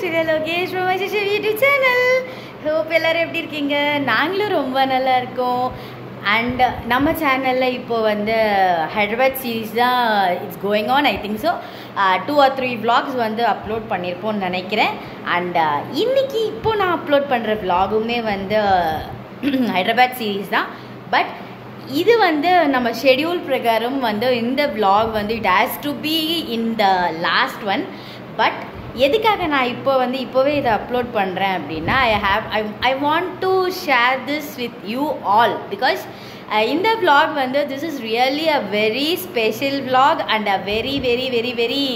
Aishwarya Lokesh from Aishwarya YouTube channel hope எல்லாரும் எப்படி இருக்கீங்க நாங்களும் ரொம்ப நல்லா இருக்கோம் அண்ட் நம்ம சேனலில் இப்போ வந்து ஹைதராபாத் சீரீஸ் தான் it's going on I think so two or three vlogs வந்து அப்லோட் பண்ணியிருப்போம்னு நினைக்கிறேன் அண்ட் இன்னைக்கு இப்போ நான் அப்லோட் பண்ணுற vlogுமே வந்து ஹைதராபாத் சீரீஸ் தான் பட் இது வந்து நம்ம ஷெடியூல் பிரகாரம் வந்து இந்த vlog வந்து it has to be in the last one but எதுக்காக நான் இப்போ வந்து இப்போவே இதை அப்லோட் பண்ணுறேன் அப்படின்னா I have I I want to share this with you all because இந்த vlog வந்து this is really a very special vlog and a very very very very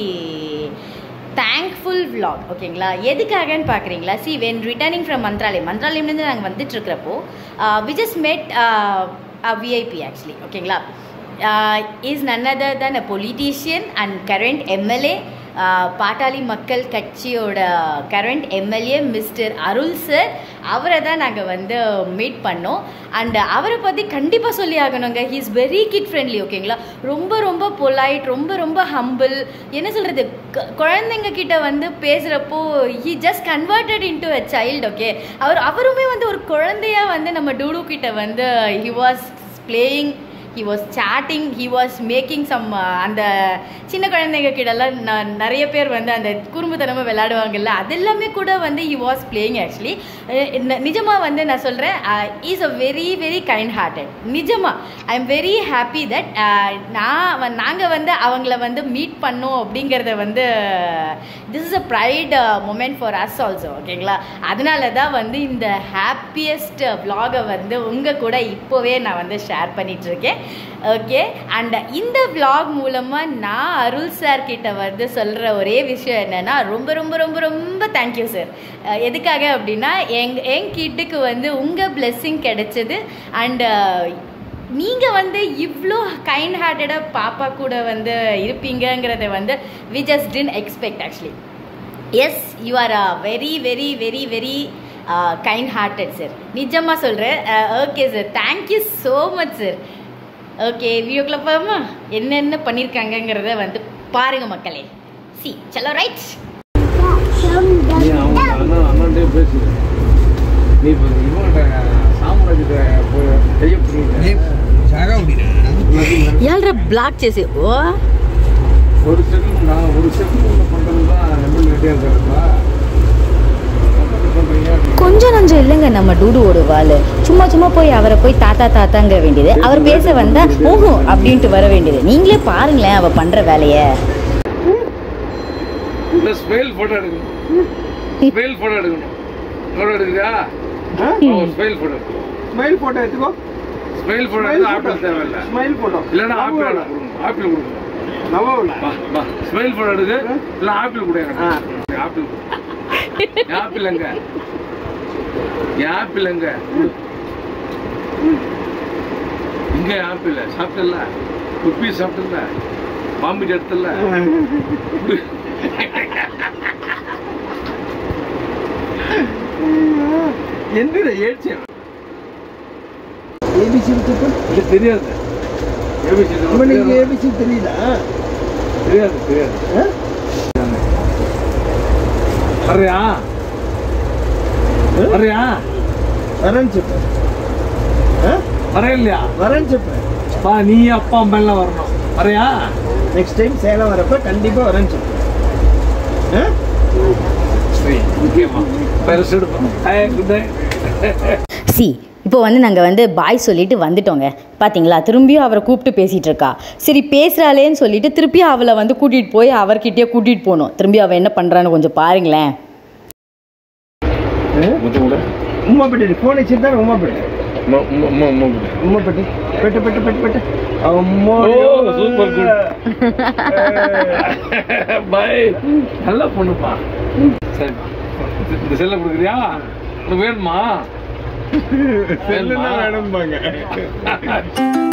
thankful vlog ஓகேங்களா எதுக்காகன்னு பார்க்குறீங்களா see when returning from Mantralayam மந்த்ராலயம்லேருந்து நாங்கள் வந்துட்டு இருக்கிறப்போ we just met VIP actually ஓகேங்களா is none other than a politician and current MLA Pattali Makkal கட்சியோட current MLA mister Arul sir அவரை தான் நாங்கள் வந்து மீட் பண்ணோம் அண்ட் அவரை பற்றி கண்டிப்பாக சொல்லி ஆகணுங்க he is very kid friendly ஓகேங்களா ரொம்ப ரொம்ப பொலைட் ரொம்ப ரொம்ப ஹம்பிள் என்ன சொல்கிறது குழந்தைங்க கிட்ட வந்து பேசுகிறப்போ he just converted into a child okay அவர் அவருமே வந்து ஒரு குழந்தையா வந்து நம்ம டூடு கிட்ட வந்து he was playing he was chatting he was making some அந்த சின்ன குழந்தைங்க கிட்டலாம் நான் நிறைய பேர் வந்து அந்த குறும்புத்தனமாக விளையாடுவாங்கல்ல அதெல்லாமே கூட வந்து ஹி வாஸ் பிளேயிங் ஆக்சுவலி நிஜமாக வந்து நான் சொல்கிறேன் is a very very kind hearted நிஜமாக I am very happy that நான் நாங்கள் வந்து அவங்கள வந்து மீட் பண்ணோம் அப்படிங்கிறத வந்து this is a pride moment for us also ஓகேங்களா அதனால தான் வந்து இந்த ஹாப்பியஸ்ட் vlog-அ வந்து உங்கள் கூட இப்போவே நான் வந்து ஷேர் பண்ணிகிட்ருக்கேன் ஓகே அண்ட் இந்த vlog மூலமாக நான் அருள் சார் கிட்ட வந்து சொல்கிற ஒரே விஷயம் என்னென்னா ரொம்ப ரொம்ப ரொம்ப ரொம்ப தேங்க்யூ சார் எதுக்காக அப்படின்னா எங் என் கிட்டுக்கு வந்து உங்கள் பிளெஸ்ஸிங் கிடைச்சது அண்ட் நீங்கள் வந்து இவ்வளோ கைண்ட் ஹார்ட்டடாக பாப்பா கூட வந்து இருப்பீங்கங்கிறத வந்து we just didn't expect actually yes you are a very very very very kind hearted sir நிஜமாக சொல்கிறேன் okay sir thank you so much sir okay வீடியோக்குள்ள போகாமா என்னென்ன பண்ணியிருக்காங்கங்கிறத வந்து பாருங்க மக்களே சி சலோ ரைட் நீ அவங்க அண்ணன் அண்ணன்ட்டே பேசு நீ இப்போ இவங்கிட்ட சாம்ராஜ்கிட்ட போய் கைய பிடிங்க ఎల్రా బ్లాక్ చేసి ఓ ஒரு செகண்ட் நான் ஒரு செகண்ட் பண்ணுறது தான் எம்எல்ஏ இருக்காருப்பா பண்ணுறீங்க கொஞ்சம் நஞ்சம் இல்லைங்க நம்ம டூடுவோட வாள் சும்மா சும்மா போய் அவரை போய் தாத்தா தாத்தாங்க வேண்டியது அவர் பேச வந்தா ஓஹோ அப்படின்ட்டு வர வேண்டியது நீங்களே பாருங்களேன் அவ பண்ற வேலைய இல்லை ஸ்மெயில் ஃபோட்டோ எடுக்கணும் ஸ்மெயில் ஃபோட்டோ எடுக்கணும் ஃபோட்டோ எடுக்குதா ஒரு ஸ்மெயில் ஃபோட்டோ ஸ்மைல் போட்டோ எடுத்துக்கோ ஸ்மெயில் ஃபோட்டோ எடுத்து ஆப்பிள் தேவையில்லை ஸ்மைல் போட்டோ இல்லைன்னா ஆப்பிள் கொடுக்கணும் ஆப்பிள் கொடுக்கணும் நவவில் வா வா ஸ்மெயில் ஃபோட்டோ எடுக்கு இல்லை ஆப்பிள் கொடுங்க ஆ. ஆப்பிள் கொடு. என் ஆப்பிள் எங்க என் ஆப்பிள் எங்க கொடு. இங்க என் ஆப்பிள் சாப்பிட்டல குப்பி சாப்பிட்டல பாம்பிட்டு எடுத்தல கொடு. எந்திர ஏழ்ச்சி ஏபிசி விட்டு இது தெரியாது ABC நம்ம நீங்க தெரியாது. ஏபிசி தெரியல தெரியாது தெரியாது ஆ? வர்றியா வர்றியா வரேன்னு చెప్పు வரையா இல்லையா வரேன்னு చెప్పు பா நீ அப்பா அம்மா எல்லாம் வரணும் வரையா நெக்ஸ்ட் டைம் சேலம் வரப்ப கண்டிப்பா வரேன்னு చెప్పు ஆ? சரி ஓகேம்மா பெருசு எடுப்போம் குட் நைட் சி இப்போ வந்து நாங்கள் வந்து பாய் சொல்லிட்டு வந்துட்டோங்க பாத்தீங்களா திரும்பியும் அவரை கூப்பிட்டு பேசிகிட்டு இருக்கா சரி பேசுகிறாளேன்னு சொல்லிட்டு திருப்பியும் அவளை வந்து கூட்டிகிட்டு போய் அவர்கிட்டயே கூட்டிகிட்டு போகணும் திரும்பி அவள் என்ன பண்ணுறான்னு கொஞ்சம் பாருங்களேன் முத்து கூட உமா பெட்டி ஃபோன் ఇచ్చిద్దాను ఉమ్మా పెట్టి உம்மா உம்மா உம்மா கூட ఉమ్మా పెట్టి పెట్టు పెట్టు పెట్టు పెట్టు అమ్మో ஓ சூப்பர் குட் பாய் நல்லா பொண்ணுப்பா சரிப்பா இந்த செல்ல கொடுக்குறியா உனக்கு வேணுமா செல்லுதான் வேணும்பாங்க